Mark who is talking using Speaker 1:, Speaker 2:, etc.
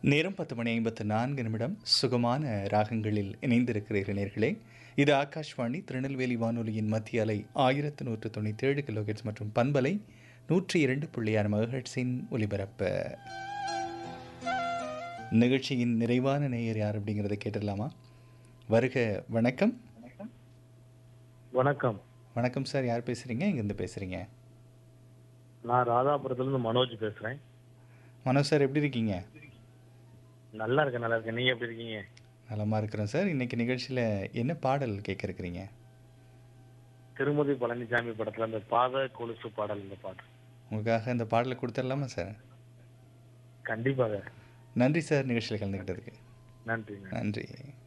Speaker 1: நேரம் பத்து மணி ஐம்பத்து நான்கு நிமிடம் சுகமான ராகங்களில் இணைந்திருக்கிறீர்கள் நேர்களே இது ஆகாஷ்வாணி திருநெல்வேலி வானொலியின் மத்திய அலை ஆயிரத்து நூற்று தொண்ணூற்றி ஏழு கிலோஹெட்ஸ் மற்றும் பண்பலை நூற்றி இரண்டு புள்ளி ஆறு மகஹெட்ஸின் ஒலிபரப்பு நிகழ்ச்சியின் நிறைவான நேயர் யார் அப்படிங்கிறத கேட்டுடலாமா வருக வணக்கம்
Speaker 2: வணக்கம்
Speaker 1: வணக்கம் சார் யார் பேசுகிறீங்க எங்கேருந்து பேசுகிறீங்க
Speaker 2: நான் ராதாபுரத்துல இருந்து மனோஜ் பேசுறேன்
Speaker 1: மனோஜ் சார் எப்படி இருக்கீங்க
Speaker 2: நல்லா இருக்கேன் நல்லா இருக்கேன் நீங்க எப்படி இருக்கீங்க
Speaker 1: நலமாக இருக்கிறோம் சார் இன்றைக்கி நிகழ்ச்சியில் என்ன பாடல் கேட்க இருக்கிறீங்க
Speaker 2: திருமதி பழனிசாமி படத்துல அந்த பாத கொலுசு பாடல் இந்த பாட்டு
Speaker 1: உங்களுக்காக இந்த பாடலை கொடுத்துடலாமா சார்
Speaker 2: கண்டிப்பாக
Speaker 1: நன்றி சார் நிகழ்ச்சியில் கலந்துக்கிட்டதுக்கு
Speaker 2: நன்றிங்க
Speaker 1: நன்றி